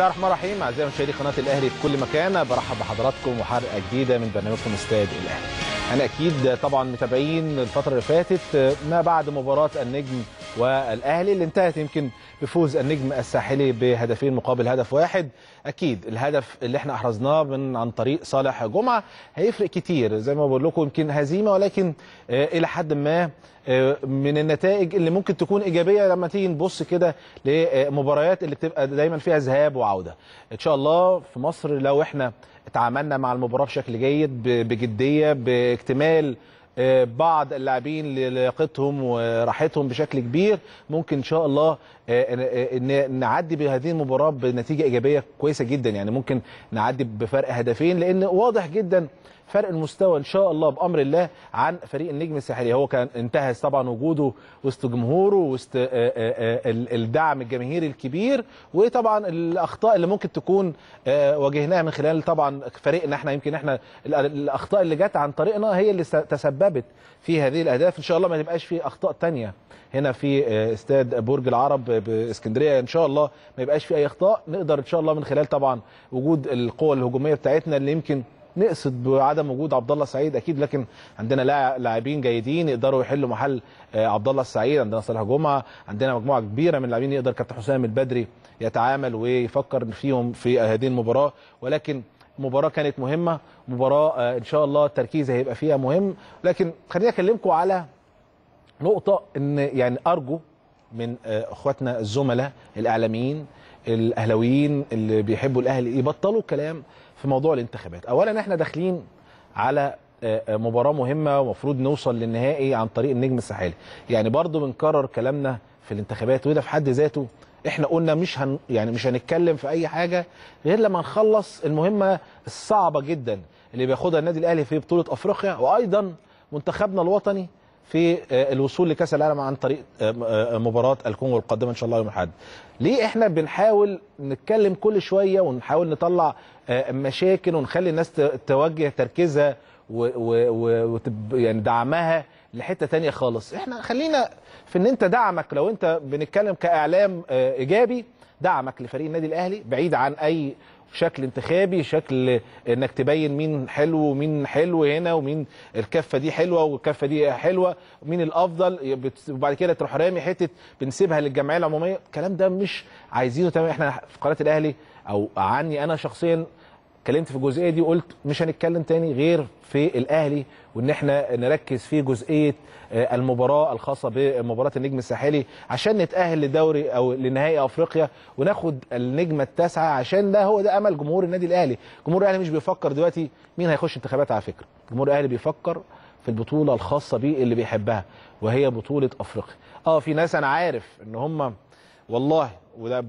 الله الرحمن الرحيم اعزائي مشاهدي قناه الاهلي في كل مكان برحب بحضراتكم وحلقه جديده من برنامجكم استاد الاهلي. انا اكيد طبعا متابعين الفتره اللي فاتت ما بعد مباراه النجم والاهلي اللي انتهت يمكن بفوز النجم الساحلي بهدفين مقابل هدف واحد اكيد الهدف اللي احنا احرزناه من عن طريق صالح جمعه هيفرق كتير زي ما بقول لكم يمكن هزيمه ولكن آه الى حد ما آه من النتائج اللي ممكن تكون ايجابيه لما تيجي نبص كده لمباريات اللي بتبقى دايما فيها ذهاب وعوده ان شاء الله في مصر لو احنا تعاملنا مع المباراه بشكل جيد بجديه باكتمال بعض اللاعبين للياقتهم وراحتهم بشكل كبير ممكن ان شاء الله نعدي بهذه المباراه بنتيجه ايجابيه كويسه جدا يعني ممكن نعدي بفرق هدفين لان واضح جدا فرق المستوى ان شاء الله بامر الله عن فريق النجم الساحلي هو كان انتهز طبعا وجوده وسط جمهوره وسط الدعم الجماهيري الكبير وطبعا الاخطاء اللي ممكن تكون واجهناها من خلال طبعا فريقنا احنا يمكن احنا الاخطاء اللي جت عن طريقنا هي اللي تسببت في هذه الاهداف ان شاء الله ما تبقاش في اخطاء ثانيه هنا في استاد برج العرب باسكندريه ان شاء الله ما يبقاش في اي اخطاء نقدر ان شاء الله من خلال طبعا وجود القوه الهجوميه بتاعتنا اللي يمكن نقصد بعدم وجود عبد الله السعيد اكيد لكن عندنا لاعبين جيدين يقدروا يحلوا محل عبد الله السعيد عندنا صالح جمعه عندنا مجموعه كبيره من اللاعبين يقدر كابتن حسام البدري يتعامل ويفكر فيهم في هذه المباراه ولكن مباراه كانت مهمه مباراه ان شاء الله التركيز هيبقى فيها مهم لكن خليني اكلمكم على نقطه ان يعني ارجو من اخواتنا الزملاء الاعلاميين الاهلاويين اللي بيحبوا الاهلي يبطلوا الكلام في موضوع الانتخابات اولا احنا داخلين على مباراه مهمه ومفروض نوصل للنهائي عن طريق النجم الساحلي يعني برضو بنكرر كلامنا في الانتخابات وده في حد ذاته احنا قلنا مش هن يعني مش هنتكلم في اي حاجه غير لما نخلص المهمه الصعبه جدا اللي بياخدها النادي الاهلي في بطوله افريقيا وايضا منتخبنا الوطني في الوصول لكاس العالم عن طريق مباراه الكونغو القادمه ان شاء الله يوم الاحد. ليه احنا بنحاول نتكلم كل شويه ونحاول نطلع مشاكل ونخلي الناس توجه تركيزها و يعني دعمها لحته ثانيه خالص. احنا خلينا في ان انت دعمك لو انت بنتكلم كاعلام ايجابي دعمك لفريق النادي الاهلي بعيد عن اي شكل انتخابي شكل انك تبين مين حلو ومين حلو هنا ومين الكفه دي حلوه والكفه دي حلوه ومين الافضل وبعد كده تروح رامي حته بنسيبها للجمعيه العموميه الكلام ده مش عايزينه تمام احنا في قناه الاهلي او عني انا شخصيا اتكلمت في الجزئيه دي وقلت مش هنتكلم تاني غير في الاهلي وان احنا نركز في جزئيه المباراه الخاصه بمباراه النجم الساحلي عشان نتاهل لدوري او لنهائي افريقيا وناخد النجمه التاسعه عشان ده هو ده امل جمهور النادي الاهلي، جمهور الاهلي مش بيفكر دلوقتي مين هيخش انتخابات على فكره، جمهور الاهلي بيفكر في البطوله الخاصه بيه اللي بيحبها وهي بطوله افريقيا. اه في ناس انا عارف ان هم والله وده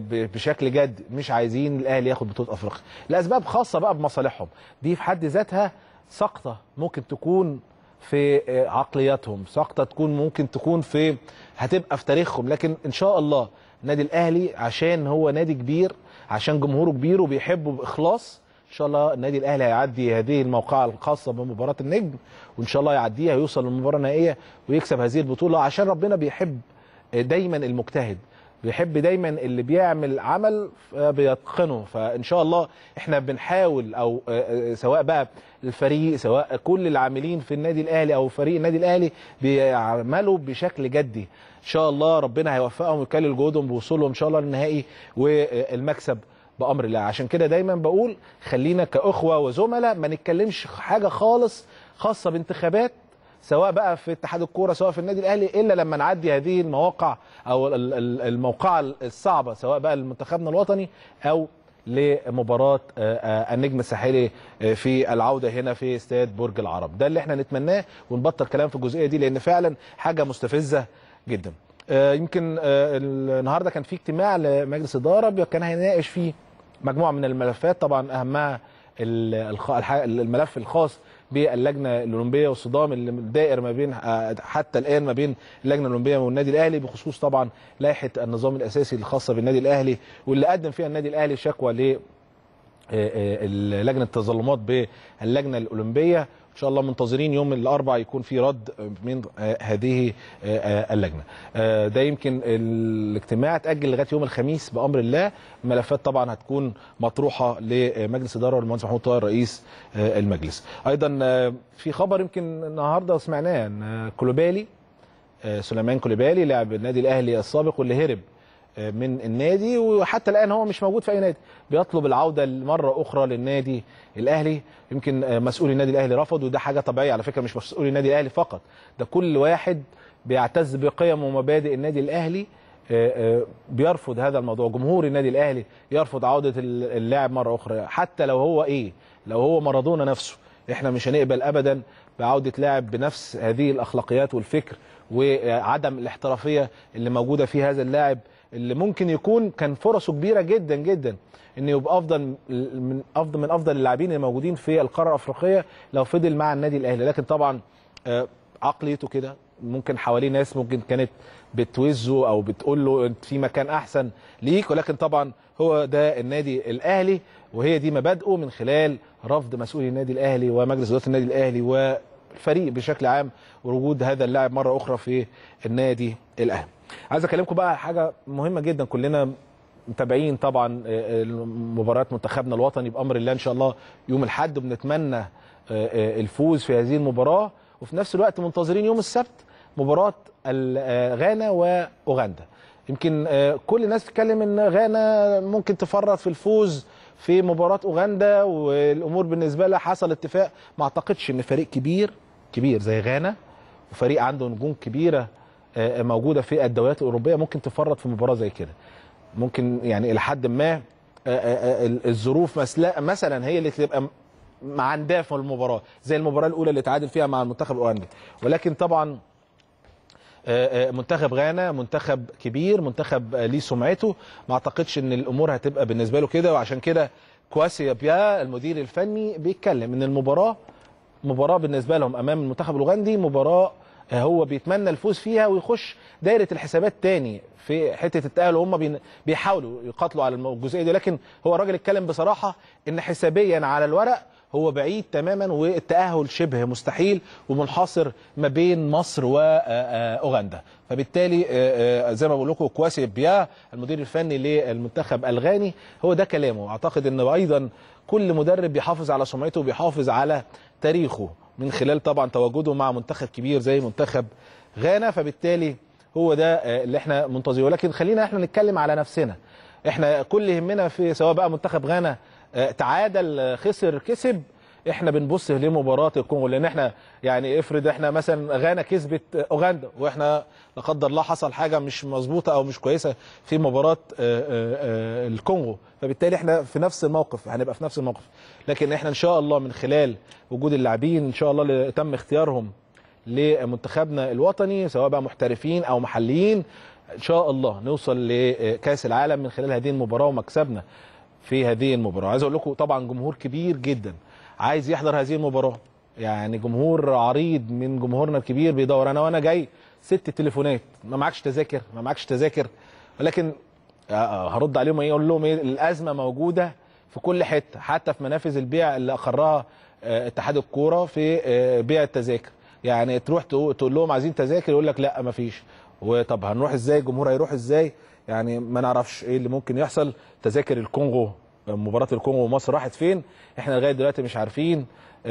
بشكل جد مش عايزين الاهلي ياخد بطوله افريقيا لاسباب خاصه بقى بمصالحهم دي في حد ذاتها سقطه ممكن تكون في عقلياتهم سقطه تكون ممكن تكون في هتبقى في تاريخهم لكن ان شاء الله النادي الاهلي عشان هو نادي كبير عشان جمهوره كبير وبيحبه باخلاص ان شاء الله النادي الاهلي هيعدي هذه الموقعه الخاصه بمباراه النجم وان شاء الله يعديها يوصل للمباراه النهائيه ويكسب هذه البطوله عشان ربنا بيحب دايما المجتهد بيحب دايما اللي بيعمل عمل بيتقنه فان شاء الله احنا بنحاول او سواء بقى الفريق سواء كل العاملين في النادي الاهلي او فريق النادي الاهلي بيعملوا بشكل جدي ان شاء الله ربنا هيوفقهم ويكلل جهودهم بوصولهم ان شاء الله للنهائي والمكسب بامر الله عشان كده دايما بقول خلينا كاخوه وزملاء ما نتكلمش حاجه خالص خاصه بانتخابات سواء بقى في اتحاد الكوره سواء في النادي الاهلي الا لما نعدي هذه المواقع او الموقعه الصعبه سواء بقى لمنتخبنا الوطني او لمباراه النجم الساحلي في العوده هنا في استاد برج العرب ده اللي احنا نتمناه ونبطل كلام في الجزئيه دي لان فعلا حاجه مستفزه جدا يمكن النهارده كان في اجتماع لمجلس اداره كان هيناقش فيه مجموعه من الملفات طبعا اهمها الملف الخاص باللجنه الاولمبيه والصدام اللي دائر ما بين حتى الان ما بين اللجنه الاولمبيه والنادي الاهلي بخصوص طبعا لائحه النظام الاساسي الخاصه بالنادي الاهلي واللي قدم فيها النادي الاهلي شكوى ل لجنه التظلمات باللجنه الاولمبيه ان شاء الله منتظرين يوم الاربعاء يكون في رد من هذه اللجنه ده يمكن الاجتماع اتاجل لغايه يوم الخميس بامر الله الملفات طبعا هتكون مطروحه لمجلس اداره والمهندس محمود طاهر رئيس المجلس ايضا في خبر يمكن النهارده سمعناه ان كولوبالي سليمان كولوبالي لاعب النادي الاهلي السابق واللي هرب من النادي وحتى الان هو مش موجود في اي نادي بيطلب العوده مره اخرى للنادي الاهلي يمكن مسؤول النادي الاهلي رفض وده حاجه طبيعيه على فكره مش مسؤول النادي الاهلي فقط ده كل واحد بيعتز بقيم ومبادئ النادي الاهلي بيرفض هذا الموضوع جمهور النادي الاهلي يرفض عوده اللاعب مره اخرى حتى لو هو ايه لو هو مارادونا نفسه احنا مش هنقبل ابدا بعوده لاعب بنفس هذه الاخلاقيات والفكر وعدم الاحترافيه اللي موجوده في هذا اللاعب اللي ممكن يكون كان فرصه كبيره جدا جدا انه يبقى افضل من افضل من افضل اللاعبين الموجودين في القاره الافريقيه لو فضل مع النادي الاهلي لكن طبعا عقليته كده ممكن حواليه ناس ممكن كانت بتوزه او بتقول له انت في مكان احسن ليك ولكن طبعا هو ده النادي الاهلي وهي دي مبادئه من خلال رفض مسؤولي النادي الاهلي ومجلس اداره النادي الاهلي والفريق بشكل عام ووجود هذا اللاعب مره اخرى في النادي الاهلي. عايز اكلمكم بقى حاجه مهمه جدا كلنا متابعين طبعا مباريات منتخبنا الوطني بامر الله ان شاء الله يوم الاحد وبنتمنى الفوز في هذه المباراه وفي نفس الوقت منتظرين يوم السبت مباراه غانا واوغندا يمكن كل الناس بتتكلم ان غانا ممكن تفرط في الفوز في مباراه اوغندا والامور بالنسبه لها حصل اتفاق ما اعتقدش ان فريق كبير كبير زي غانا وفريق عنده نجوم كبيره موجوده في الدوريات الاوروبيه ممكن تفرط في مباراه زي كده ممكن يعني الى حد ما الظروف مثلا هي اللي تبقى معنداه في المباراه زي المباراه الاولى اللي تعادل فيها مع المنتخب الاوغندي ولكن طبعا منتخب غانا منتخب كبير منتخب ليه سمعته ما اعتقدش ان الامور هتبقى بالنسبه له كده وعشان كده كواسي بيا المدير الفني بيتكلم ان المباراه مباراه بالنسبه لهم امام المنتخب الاوغندي مباراه هو بيتمنى الفوز فيها ويخش دايره الحسابات تاني في حته التاهل وهم بيحاولوا يقاتلوا على الجزئيه دي لكن هو الراجل اتكلم بصراحه ان حسابيا على الورق هو بعيد تماما والتاهل شبه مستحيل ومنحصر ما بين مصر واوغندا فبالتالي زي ما بقول لكم كواسي بيا المدير الفني للمنتخب الغاني هو ده كلامه اعتقد ان ايضا كل مدرب بيحافظ على سمعته وبيحافظ على تاريخه من خلال طبعا تواجده مع منتخب كبير زي منتخب غانا فبالتالي هو ده اللي احنا منتظرين ولكن خلينا احنا نتكلم على نفسنا احنا كل يهمنا في سواء بقى منتخب غانا تعادل خسر كسب احنا بنبص لمباراه الكونغو لان احنا يعني افرض احنا مثلا غانا كسبت اوغندا واحنا لا قدر الله حصل حاجه مش مظبوطه او مش كويسه في مباراه الكونغو فبالتالي احنا في نفس الموقف هنبقى في نفس الموقف لكن احنا ان شاء الله من خلال وجود اللاعبين ان شاء الله اللي تم اختيارهم لمنتخبنا الوطني سواء بقى محترفين او محليين ان شاء الله نوصل لكاس العالم من خلال هذه المباراه ومكسبنا في هذه المباراه عايز اقول لكم طبعا جمهور كبير جدا عايز يحضر هذه المباراه يعني جمهور عريض من جمهورنا الكبير بيدور انا وانا جاي ست تليفونات ما معكش تذاكر ما معكش تذاكر ولكن هرد عليهم ايه اقول لهم ايه الازمه موجوده في كل حته حتى في منافذ البيع اللي اقرها اتحاد الكوره في بيع التذاكر يعني تروح تقول لهم عايزين تذاكر يقول لك لا مفيش وطب هنروح ازاي الجمهور هيروح ازاي يعني ما نعرفش ايه اللي ممكن يحصل تذاكر الكونغو مباراه الكونغو ومصر راحت فين احنا لغايه دلوقتي مش عارفين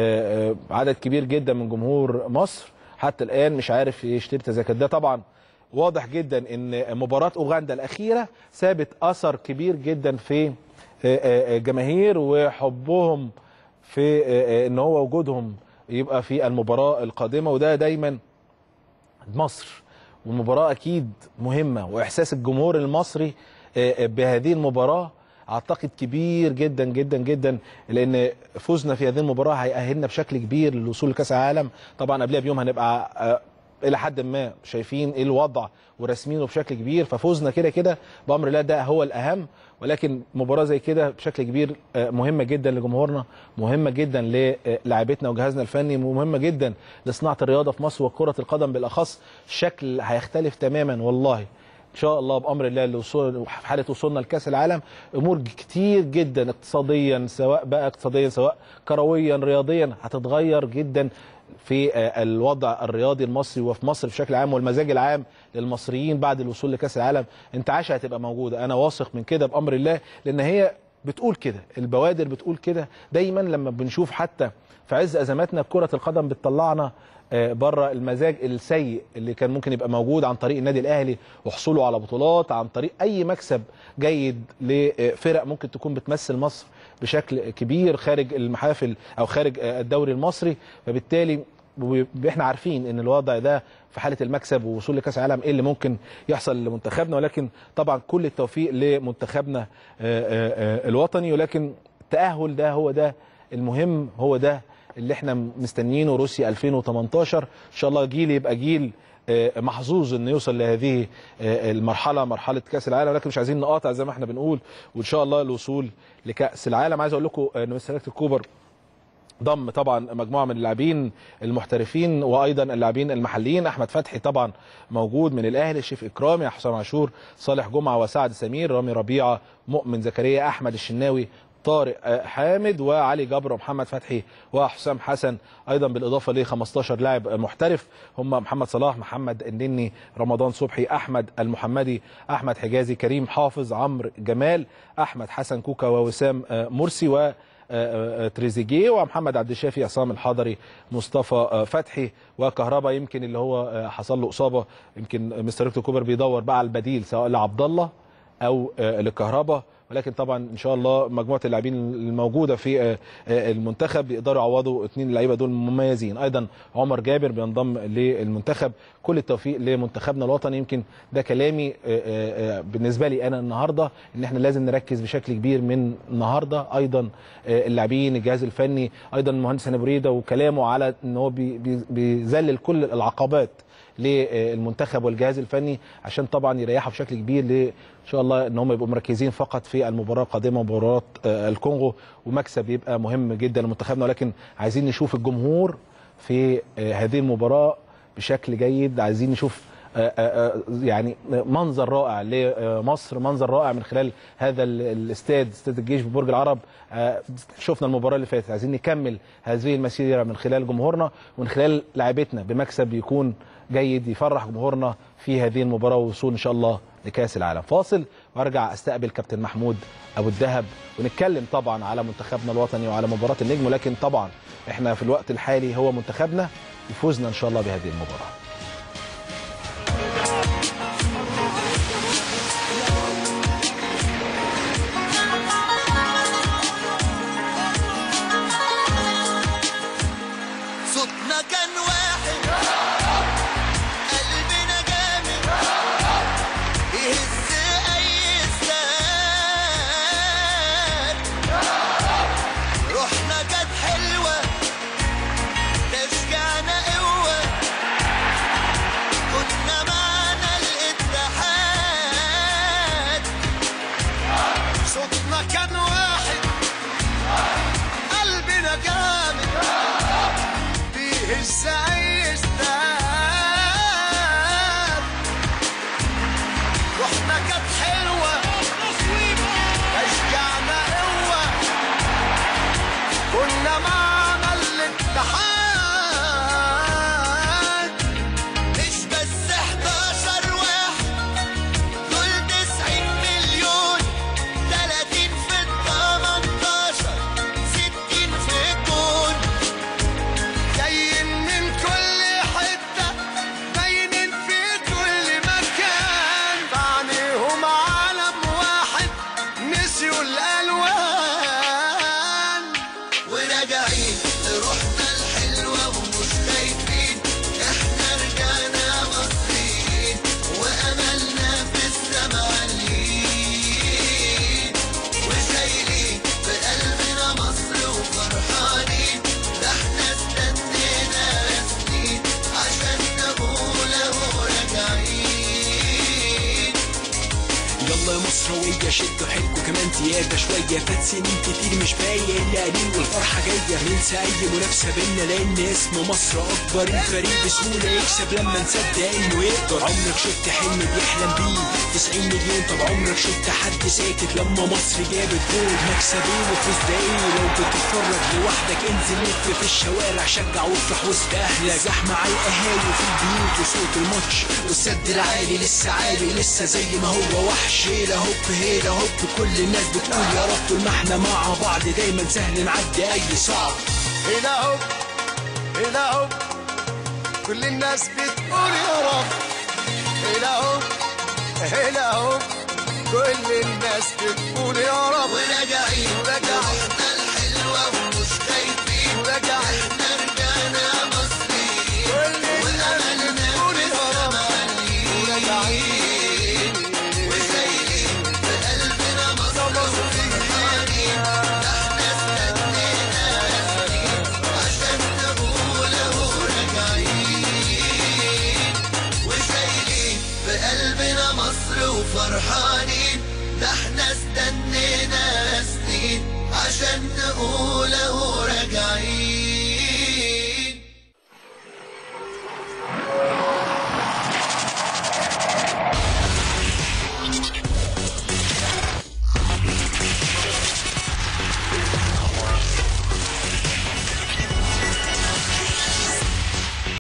عدد كبير جدا من جمهور مصر حتى الان مش عارف يشتري تذاكر ده طبعا واضح جدا ان مباراه اوغندا الاخيره سابت اثر كبير جدا في جماهير وحبهم في ان هو وجودهم يبقى في المباراه القادمه وده دايما مصر والمباراه اكيد مهمه واحساس الجمهور المصري بهذه المباراه اعتقد كبير جدا جدا جدا لان فوزنا في هذه المباراه هيأهلنا بشكل كبير للوصول لكاس العالم طبعا قبلها بيوم هنبقى الى حد ما شايفين ايه الوضع وراسمينه بشكل كبير ففوزنا كده كده بامر الله ده هو الاهم ولكن مباراه زي كده بشكل كبير مهمه جدا لجمهورنا مهمه جدا للاعبتنا وجهازنا الفني مهمه جدا لصناعه الرياضه في مصر وكره القدم بالاخص الشكل هيختلف تماما والله شاء الله بامر الله الوصول في حاله وصولنا لكاس العالم امور كتير جدا اقتصاديا سواء بقى اقتصاديا سواء كرويا رياضيا هتتغير جدا في آه، الوضع الرياضي المصري وفي مصر بشكل عام والمزاج العام للمصريين بعد الوصول لكاس العالم انتعاشها هتبقى موجوده انا واثق من كده بامر الله لان هي بتقول كده البوادر بتقول كده دايما لما بنشوف حتى في عز ازماتنا كره القدم بتطلعنا آه، بره المزاج السيء اللي كان ممكن يبقى موجود عن طريق النادي الاهلي وحصوله على بطولات عن طريق اي مكسب جيد لفرق ممكن تكون بتمثل مصر بشكل كبير خارج المحافل او خارج آه، الدوري المصري فبالتالي وب- احنا عارفين ان الوضع ده في حاله المكسب ووصول لكاس العالم ايه اللي ممكن يحصل لمنتخبنا ولكن طبعا كل التوفيق لمنتخبنا آه، آه، آه، الوطني ولكن التاهل ده هو ده المهم هو ده اللي احنا مستنيينه روسيا 2018 ان شاء الله جيل يبقى جيل آه، محظوظ انه يوصل لهذه آه، المرحله مرحله كاس العالم ولكن مش عايزين نقاطع زي ما احنا بنقول وان شاء الله الوصول لكاس العالم عايز اقول لكم ان مستر الكوبر ضم طبعا مجموعه من اللاعبين المحترفين وايضا اللاعبين المحليين احمد فتحي طبعا موجود من الاهلي شريف اكرامي حسام عاشور صالح جمعه وسعد سمير رامي ربيعه مؤمن زكريا احمد الشناوي طارق آه، حامد وعلي جبر ومحمد فتحي وحسام حسن ايضا بالاضافه ل 15 لاعب محترف هم محمد صلاح محمد النني رمضان صبحي احمد المحمدي احمد حجازي كريم حافظ عمرو جمال احمد حسن كوكا ووسام آه، مرسي و آه، آه، تريزيجيه ومحمد عبد الشافي عصام الحضري مصطفى آه، فتحي وكهربا يمكن اللي هو آه، حصل له اصابه يمكن مستر هيكتور كوبر بيدور بقى على البديل سواء لعبد الله او آه، لكهربا ولكن طبعا ان شاء الله مجموعه اللاعبين الموجوده في آه، آه، المنتخب يقدروا يعوضوا اثنين اللعيبه دول مميزين ايضا عمر جابر بينضم للمنتخب كل التوفيق لمنتخبنا الوطني يمكن ده كلامي آه، آه، آه، بالنسبه لي انا النهارده ان احنا لازم نركز بشكل كبير من النهارده ايضا آه، اللاعبين الجهاز الفني ايضا المهندس هاني بريده وكلامه على ان هو بي- بي- بيذلل كل العقبات للمنتخب والجهاز الفني عشان طبعا يريحوا بشكل كبير ل ان شاء الله ان هم يبقوا مركزين فقط في المباراه القادمه مباراه آه، الكونغو ومكسب يبقى مهم جدا لمنتخبنا ولكن عايزين نشوف الجمهور في آه، هذه المباراه بشكل جيد عايزين نشوف آه، آه، آه، يعني منظر رائع لمصر منظر رائع من خلال هذا ال- الاستاد استاد الجيش ببرج العرب آه، شفنا المباراه اللي فاتت عايزين نكمل هذه المسيره من خلال جمهورنا ومن خلال لاعبتنا بمكسب يكون جيد يفرح جمهورنا في هذه المباراه ووصول ان شاء الله لكاس العالم فاصل وارجع استقبل كابتن محمود ابو الدهب ونتكلم طبعا على منتخبنا الوطني وعلى مباراه النجم ولكن طبعا احنا في الوقت الحالي هو منتخبنا يفوزنا ان شاء الله بهذه المباراه صوتنا كان واحد قلبنا جامد يهز اي استاد روحنا كانت حلوه تشجعنا قوه كنا معنا الاتحاد صوتنا كان واحد قلبنا جامد بيهز اي استاد روحنا كانت حلوه تشجعنا قوه كنا معنا الاتحاد مش بس 11 واحد دول 90 مليون 30 في ال 18 60 في الجون جايين من مصروية شدوا حيلكوا كمان زيادة شوية فات سنين كتير مش باين لا قليل والفرحة جاية ننسى أي منافسة بينا لأن اسم مصر أكبر الفريق بسهولة يكسب لما نصدق إنه يقدر عمرك شفت حلم بيحلم بيه 90 مليون طب عمرك شفت حد ساكت لما مصر جابت جول مكسبين وفوز ده ايه لو بتتفرج لوحدك انزل لف في الشوارع شجع وافرح وسط اهلك زحمة على القهاوي في البيوت وصوت الماتش والسد العالي لسه عالي ولسه زي ما هو وحش هيلا هوب هيلا هوب كل الناس بتقول يا رب طول ما احنا مع بعض دايما سهل نعدي اي صعب هنا هوب هنا هوب كل الناس بتقول يا رب هنا هوب هنا هوب كل الناس بتقول يا رب وراجعين وراجعين الحلوة ومش خايفين وراجعين احنا رجعنا مصريين والأمل بتقول يا رب وراجعين وشايلين بقلبنا مصر وفرحانين احنا استنينا سنين عشان نقول اهو راجعين وشايلين في قلبنا مصر وفرحانين ده احنا استنينا سنين عشان نقول اهو